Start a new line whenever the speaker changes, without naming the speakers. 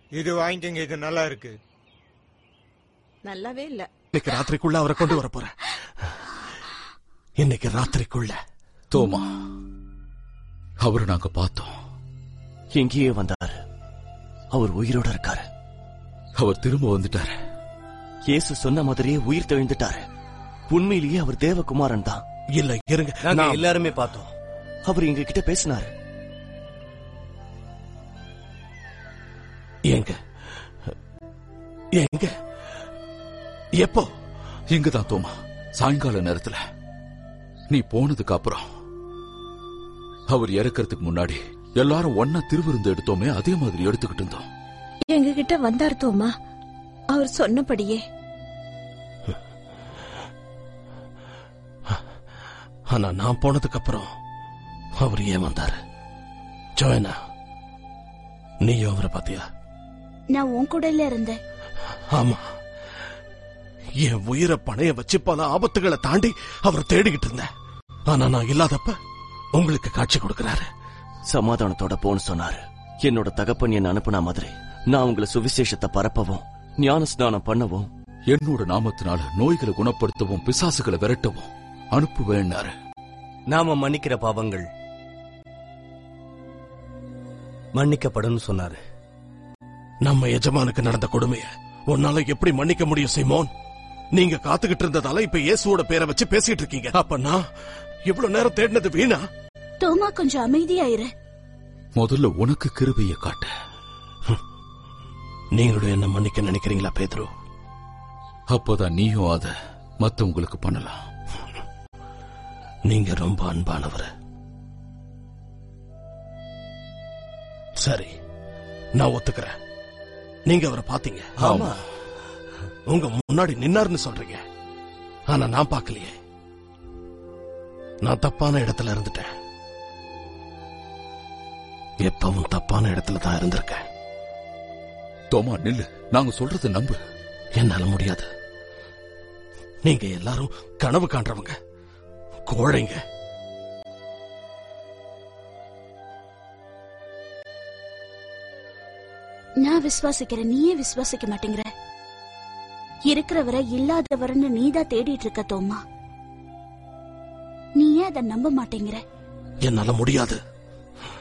இது வாங்கிக்கங்க இது நல்லா இருக்கு
நல்லாவே இல்ல
இன்னைக்கு ராத்திரிக்குள்ள அவரை கொண்டு வர போறேன் இன்னைக்கு ராத்திரிக்குள்ள
தோமா அவரை நாங்க பார்த்தோம்
எங்கேயே வந்தாரு அவர் உயிரோட இருக்காரு
அவர் திரும்ப வந்துட்டாரு
இயேசு சொன்ன மாதிரியே உயிர் தெழுந்துட்டாரு உண்மையிலேயே அவர் தேவகுமாரன் தான்
இல்ல இருங்க
நாங்க
நான்
எல்லாருமே பார்த்தோம்
அவர் எங்க கிட்ட பேசினாரு
எங்க எங்க எப்போ
இங்கதான் தோமா சாயங்கால நேரத்துல நீ போனதுக்கு அப்புறம் அவர் இறக்கறதுக்கு முன்னாடி எல்லாரும் ஒன்னா திருவிருந்து எடுத்தோமே அதே மாதிரி எடுத்துக்கிட்டு இருந்தோம்
எங்க கிட்ட வந்தார் தோமா அவர் சொன்னபடியே
ஆனா நான் போனதுக்கு அப்புறம் அவர் ஏன் வந்தாரு ஜோயனா நீயும் அவரை பாத்தியா
நான் உன் கூடல இருந்தேன்
ஆமா என் உயிரை பணைய வச்சு பல ஆபத்துகளை தாண்டி அவர் தேடிக்கிட்டு இருந்தேன் ஆனா நான் இல்லாதப்ப உங்களுக்கு காட்சி கொடுக்கறாரு
சமாதானத்தோட போன்னு சொன்னாரு என்னோட தகப்பன் என்ன அனுப்புன மாதிரி நான் உங்களை சுவிசேஷத்தை பரப்பவும் ஞான ஸ்நானம் பண்ணவும்
என்னோட நாமத்தினால நோய்களை குணப்படுத்தவும் பிசாசுகளை விரட்டவும் அனுப்புவேன்னாரு
நாம மன்னிக்கிற பாவங்கள் மன்னிக்கப்படும் சொன்னாரு
நம்ம எஜமானுக்கு நடந்த கொடுமைய உன்னால எப்படி மன்னிக்க முடியும் சிமோன் நீங்க காத்துக்கிட்டு இருந்ததால இப்ப இயேசுவோட பேரை வச்சு பேசிட்டு இருக்கீங்க அப்ப நான் இவ்வளவு நேரம் தேடினது வீணா
தோமா கொஞ்சம் அமைதியாயிரு
முதல்ல உனக்கு கிருபைய காட்டு
நீங்களும் என்ன மன்னிக்க நினைக்கிறீங்களா பேதுரு
அப்பதான் நீயும் அத மத்தவங்களுக்கு பண்ணலாம்
நீங்க ரொம்ப அன்பானவர் சரி நான் ஒத்துக்கிறேன் நீங்க அவரை பாத்தீங்க
ஆமா
உங்க முன்னாடி நின்னாருன்னு சொல்றீங்க ஆனா நான் பார்க்கலையே நான் தப்பான இடத்துல இருந்துட்டேன் எப்பவும் தப்பான இடத்துல தான் இருந்திருக்கேன்
தோமா நில்லு நாங்க சொல்றத நம்பு
என்னால முடியாது நீங்க எல்லாரும் கனவு காண்றவங்க கோழைங்க
நான் விசுவாசிக்கிறேன் நீயே விசுவாசிக்க மாட்டேங்கிற இருக்கிறவரை இல்லாதவர்னு நீதான் தேடிட்டு இருக்க தோமா நீ ஏன் அதை நம்ப மாட்டேங்கிற
என்னால முடியாது